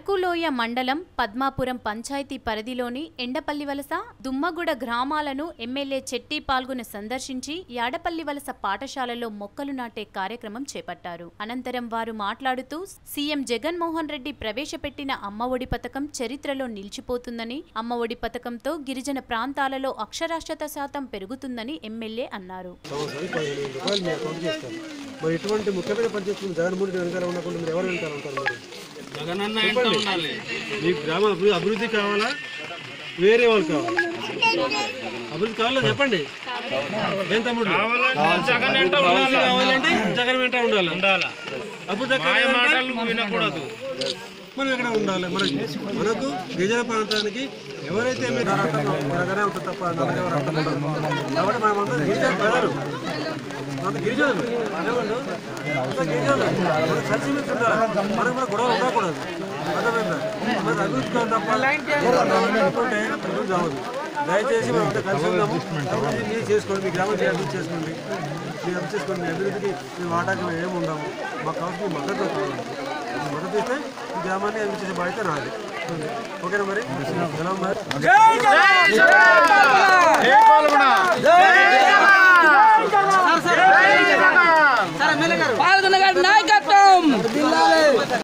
అరకులోయ మండలం పద్మాపురం పంచాయతీ పరిధిలోని ఎండపల్లి వలస దుమ్మగూడ గ్రామాలను ఎమ్మెల్యే చెట్టి పాల్గొన సందర్శించి యాడపల్లి వలస పాఠశాలలో మొక్కలు నాటే కార్యక్రమం చేపట్టారు అనంతరం వారు మాట్లాడుతూ సీఎం జగన్మోహన్ రెడ్డి ప్రవేశపెట్టిన అమ్మ ఒడి పథకం చరిత్రలో నిలిచిపోతుందని అమ్మ ఒడి పథకంతో గిరిజన ప్రాంతాలలో అక్షరాస్యత శాతం పెరుగుతుందని ఎమ్మెల్యే అన్నారు సంవత్సరానికి పదిహేను వేల రూపాయలు మీరు అకౌంట్ చేస్తారు మరి ఇటువంటి ముఖ్యమైన పని చేస్తుంది జగన్మోహన్ రెడ్డి వెనకాల ఉండకుండా మీరు ఎవరు వెనకాల ఉంటారు మరి చెప్పండి మీ గ్రామ అభివృద్ధి అభివృద్ధి కావాలా వేరే వాళ్ళు కావాలా అభివృద్ధి కావాలా చెప్పండి ఏం తమ్ముడు అభివృద్ధి కావాలంటే జగన్ వెంట ఉండాలి ఉండాలా అభివృద్ధి మాయ కావాలంటే మాటలు వినకూడదు మనం ఎక్కడ ఉండాలి మనకి మనకు గిరిజన ప్రాంతానికి ఎవరైతే మీరు అంటారో మనగానే ఉంటుంది తప్ప నలుగురు ఎవరు అర్థం ఉండదు. కాబట్టి మనం అందరం గిరిజన ప్రజలు మన గిరిజనులు ఏమండు? అంతా గిరిజనులు మనం కలిసిమెలిసి ఉండాలి మనకు మన గొడవ ఉండకూడదు అర్థమైందా మనకు అభివృద్ధి కావాలి తప్ప అనుకుంటే అభివృద్ధి అవ్వదు దయచేసి మనం అంతా కలిసి ఉందాము అభివృద్ధి మీరు చేసుకోండి మీ గ్రామం అభివృద్ధి చేసుకోండి మీరు అభివృద్ధి చేసుకోండి మీ అభివృద్ధికి మీ వాటాకి మేము ఏమి ఉండము మాకు కావాల్సిన మద్దతు కావాలి. మద్దతు ఇస్తే ఈ గ్రామాన్ని అభివృద్ధి చేసే బాధ్యత నాది ఓకేనా మరి ఎలా మరి